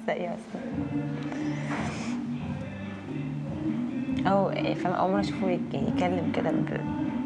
ايه اصلا او فاهم اول مره اشوفه يك- يتكلم كده ب-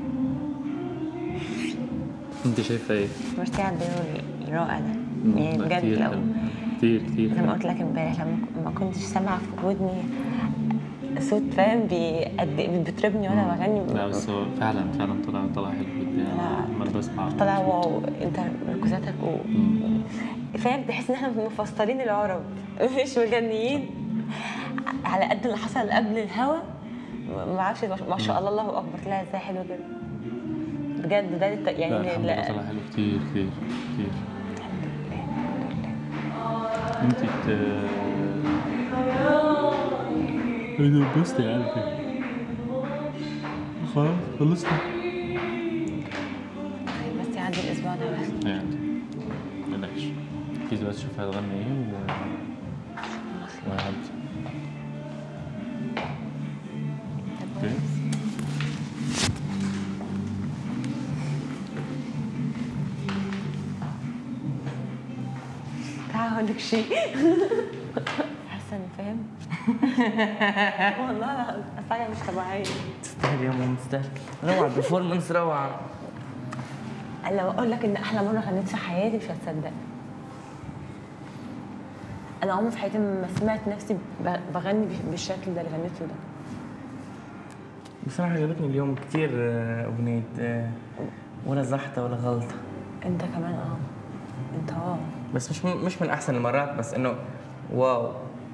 انت شايفه ايه؟ ميرسي على الدور الرائع ده يعني لا، بجد كتير لو حلو. كتير كتير زي ما قلت لك امبارح لما ما كنتش سامعه في ودني صوت فاهم بي- قد إيه بيطربني وانا بغني لا بس هو فعلا فعلا طلع طلع حلو جدا لا. انا عمال بسمع طلع واو انت ركوزاتك و... مم. فاهم تحس ان احنا مفسطرين العرب مش مغنيين على قد اللي حصل قبل الهوا ما اعرفش ما شاء الله الله اكبر طلع ازاي حلو كده بجد ده للت- يعني لا الحمد لله طلع حلو كتير كتير كتير انت ت... ايه ده بس يعني كده خلاص خلصنا بس يعدي الاسبوع ده بس يعني بلاش في دلوقتي شوف هتغني ايه و وهعدي اوكي تعال اقول لك شيء حاسه اني فاهم والله العظيم أصل حاجه مش طبيعيه تستاهل يا ماما تستاهل روعة البرفورمانس روعة أنا لو اقول لك ان احلى مره غنيت في حياتي مش هتصدق انا عمري في حياتي ما سمعت نفسي ب- بغني بش- بالشكل ده اللي غنيته ده بصراحة عجبتني اليوم كتير آه، أغنية آه، ولا زحطة ولا غلطة انت كمان اه انت اه بس مش مش من أحسن المرات بس إنه واو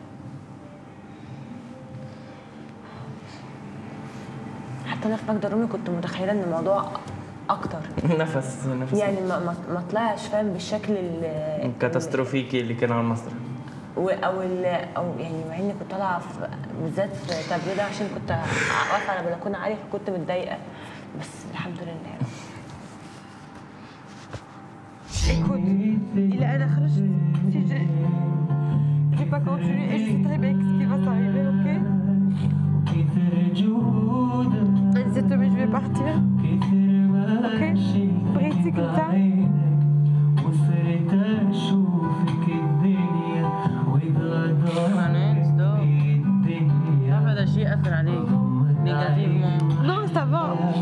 حتى انا في مجد الرومي كنت متخيله ان الموضوع اكتر نفس نفس يعني ما ما, ما طلعش فاهم بالشكل ال كاتاستروفيكي اللي كان على المسرح و- او ال او يعني مع اني كنت طالعه في بالذات في تابلو ده عشان كنت واقفه على بلكونه عاليه فكنت متضايقه بس الحمد لله Écoute, il est à la recherche. Si je je vais pas continuer et je sais très bien ce qui va s'arriver, ok نسيت mais je vais partir. Ok بغيتي كنت وصرت اشوفك الدنيا واتغدر حنان ستوب الدنيا هذا شيء أثر عليك نيجاتيفمون Non, ça va.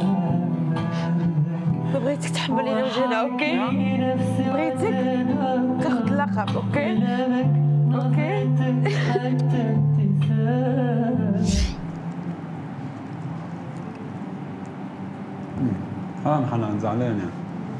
بغيتك تحملينا وجهنا اوكي بغيتك تاخذ اللقب اوكي اوكي حتى ابتسام حرام حنان زعلان يعني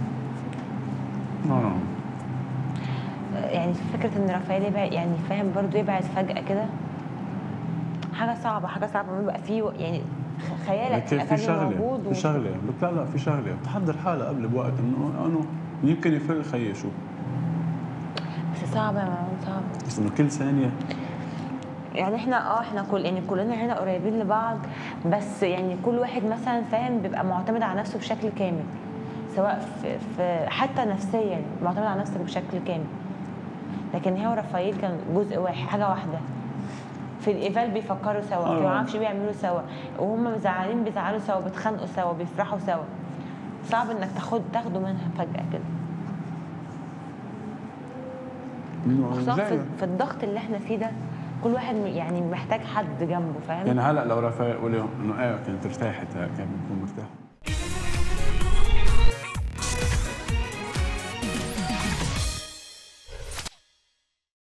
آه. يعني فكره ان رافائيل يبعد يعني فاهم برضو يبعد فجاه كده حاجه صعبه حاجه صعبه ما يبقى فيه يعني خ- خيالك لكن في أكنه شغله موجود في و- شغله لك لا لا في شغله بتحضر حالها قبل بوقت انه انه يمكن يفل خيي شو بس صعبه يا مروان صعبه بس انه كل ثانيه يعني احنا اه احنا كل يعني كلنا هنا قريبين لبعض بس يعني كل واحد مثلا فاهم بيبقى معتمد على نفسه بشكل كامل سواء في, في حتى نفسيا معتمد على نفسك بشكل كامل لكن هي ورافائيل كان جزء واحد حاجه واحده في الايفال بيفكروا سوا آه. في معرفش بيعملوا سوا وهم زعلانين بيزعلوا سوا بيتخانقوا سوا بيفرحوا سوا صعب انك تاخد تاخده منها فجاه كده انه خصوصا في, جاي في الضغط اللي احنا فيه ده كل واحد يعني محتاج حد جنبه فاهم يعني هلا لو رفاق قولي انه ايه كنت ارتاحت هيك كان بكون مرتاح